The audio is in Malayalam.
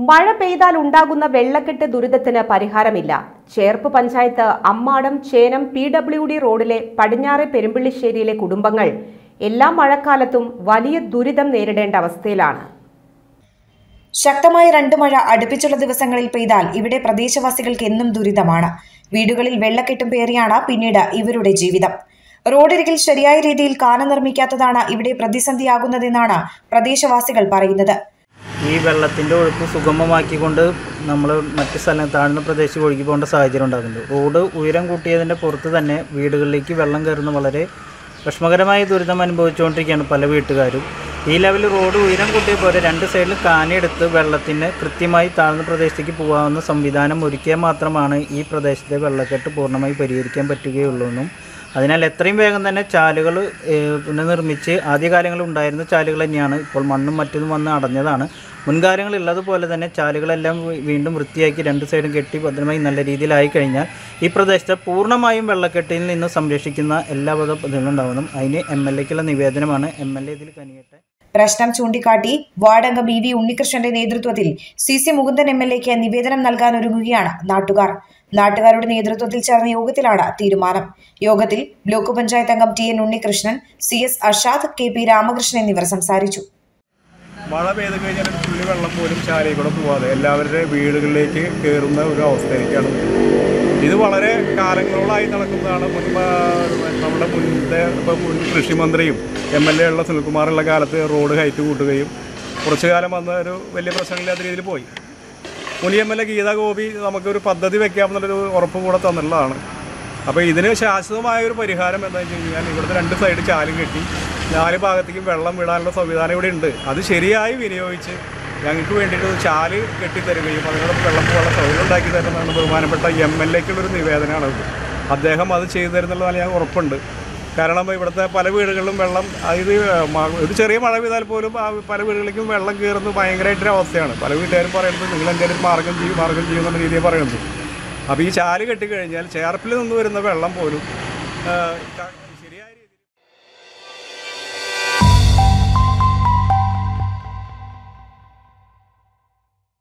മഴ പെയ്താൽ ഉണ്ടാകുന്ന വെള്ളക്കെട്ട് ദുരിതത്തിന് പരിഹാരമില്ല Cherpu panchayat Ammadam Chenam P W D റോഡിലെ പടിഞ്ഞാറെ പെരുമ്പിള്ളിശ്ശേരിയിലെ കുടുംബങ്ങൾ എല്ലാ മഴക്കാലത്തും വലിയ ദുരിതം നേരിടേണ്ട അവസ്ഥയിലാണ് ശക്തമായ രണ്ട് മഴ അടുപ്പിച്ചുള്ള ദിവസങ്ങളിൽ പെയ്താൽ ഇവിടെ പ്രദേശവാസികൾക്ക് എന്നും ദുരിതമാണ് വീടുകളിൽ വെള്ളക്കെട്ടും പേറിയാണ് പിന്നീട് ഇവരുടെ ജീവിതം റോഡരികിൽ ശരിയായ രീതിയിൽ കാന നിർമ്മിക്കാത്തതാണ് ഇവിടെ പ്രതിസന്ധിയാകുന്നതെന്നാണ് പ്രദേശവാസികൾ പറയുന്നത് ഈ വെള്ളത്തിൻ്റെ ഒഴുക്ക് സുഗമമാക്കിക്കൊണ്ട് നമ്മൾ മറ്റ് സ്ഥലം താഴ്ന്ന പ്രദേശത്ത് ഒഴുകി പോകേണ്ട സാഹചര്യം ഉണ്ടാകുന്നുണ്ട് റോഡ് ഉയരം കൂട്ടിയതിൻ്റെ പുറത്ത് തന്നെ വീടുകളിലേക്ക് വെള്ളം കയറുന്ന വളരെ വിഷമകരമായ ദുരിതം അനുഭവിച്ചുകൊണ്ടിരിക്കുകയാണ് പല വീട്ടുകാരും ഈ ലെവലിൽ റോഡ് ഉയരം കൂട്ടിയ പോലെ രണ്ട് സൈഡിൽ കാനയെടുത്ത് വെള്ളത്തിന് കൃത്യമായി താഴ്ന്ന പ്രദേശത്തേക്ക് പോകാവുന്ന സംവിധാനം ഒരുക്കിയാൽ മാത്രമാണ് ഈ പ്രദേശത്തെ വെള്ളക്കെട്ട് പൂർണ്ണമായി പരിഹരിക്കാൻ പറ്റുകയുള്ളൂ എന്നും അതിനാൽ എത്രയും വേഗം തന്നെ ചാലുകൾ പുനർനിർമ്മിച്ച് ആദ്യകാലങ്ങളിൽ ഉണ്ടായിരുന്ന ചാലുകൾ തന്നെയാണ് ഇപ്പോൾ മണ്ണും മറ്റതും വന്ന് അടഞ്ഞതാണ് മുൻകാലങ്ങളിൽ ഉള്ളതുപോലെ തന്നെ ചാലുകളെല്ലാം വീ- വീണ്ടും വൃത്തിയാക്കി രണ്ട് സൈഡും കെട്ടി ഭദ്രമായി നല്ല രീതിയിലായി കഴിഞ്ഞാൽ ഈ പ്രദേശത്തെ പൂർണ്ണമായും വെള്ളക്കെട്ടിൽ നിന്ന് സംരക്ഷിക്കുന്ന എല്ലാ വക പദ്ധതികളുണ്ടാവുന്നു അതിന് എം എൽ എക്കുള്ള നിവേദനമാണ് എം എൽ എ ഇതിൽ കനിയട്ടെ പ്രശ്നം ചൂണ്ടിക്കാട്ടി വാർഡംഗം ഇ വി ഉണ്ണികൃഷ്ണന്റെ നേതൃത്വത്തിൽ C C Mukundan M L എക്ക് നിവേദനം നൽകാനൊരുങ്ങുകയാണ് നാട്ടുകാർ നാട്ടുകാരുടെ നേതൃത്വത്തിൽ ചേർന്ന യോഗത്തിലാണ് തീരുമാനം യോഗത്തിൽ ബ്ലോക്ക് പഞ്ചായത്ത് അംഗം T N Unnikrishnan C S Ashad K P Ramakrishnan എന്നിവർ സംസാരിച്ചു മഴ പെയ്ത് കഴിഞ്ഞാൽ ഒരു തുള്ളി വെള്ളം പോലും ചാലയിൽ കൂടെ പോവാതെ എല്ലാവരുടെ വീടുകളിലേക്ക് കയറുന്ന ഒരു അവസ്ഥയിലേക്കാണ് വരുന്നത്. ഇത് വളരെ കാലങ്ങളോളായി നടക്കുന്നതാണ് മുൻ ആ, നമ്മുടെ മുൻപത്തെ ഇപ്പം മുൻ കൃഷിമന്ത്രിയും എം എൽ എ ഉള്ള സുനിൽകുമാറുള്ള കാലത്ത് റോഡ് ഹൈറ്റ് കൂട്ടുകയും കുറച്ചു കാലം വന്ന് ഒരു വലിയ പ്രശ്നമില്ലാത്ത രീതിയിൽ പോയി മുനി M L A Geetha Gopi നമുക്കൊരു പദ്ധതി വെക്കാമെന്നുള്ളൊരു ഉറപ്പ് കൂടെ തന്നിട്ടുള്ളതാണ് അപ്പോൾ ഇതിന് ശാശ്വതമായ ഒരു പരിഹാരം എന്താ വെച്ച് കഴിഞ്ഞാൽ ഇവിടുത്തെ രണ്ട് സൈഡ് ചാലും കെട്ടി നാല് ഭാഗത്തേക്കും വെള്ളം വിടാനുള്ള സംവിധാനം ഇവിടെ ഉണ്ട് അത് ശരിയായി വിനിയോഗിച്ച് ഞങ്ങൾക്ക് വേണ്ടിയിട്ട് ഒരു ചാല് കെട്ടിത്തരുകയും അതിനോട് വെള്ളം പോകാനുള്ള സൗകര്യം ഉണ്ടാക്കി തരുന്നതാണ് ബഹുമാനപ്പെട്ട എം എൽ എക്കുള്ളൊരു നിവേദനമാണ് ഇത് അദ്ദേഹം അത് ചെയ്തു തരുന്നുള്ളതാണ് ഞാൻ ഉറപ്പുണ്ട് കാരണം ഇവിടുത്തെ പല വീടുകളിലും വെള്ളം ഇത് മ- ഒരു ചെറിയ മഴ പെയ്താൽ പോലും ആ പല വീടുകളിലേക്കും വെള്ളം കയറുന്നത് ഭയങ്കരമായിട്ടൊരു അവസ്ഥയാണ് പല വീട്ടുകാരും പറയുന്നത് നിങ്ങൾ എന്തെങ്കിലും മാർഗം ചെയ്യും മാർഗം ചെയ്യും എന്നുള്ള രീതിയിൽ പറയുന്നത് അപ്പോൾ ഈ ചാല് കെട്ടിക്കഴിഞ്ഞാൽ ചേർപ്പിൽ നിന്ന് വരുന്ന വെള്ളം പോലും ആ, ക-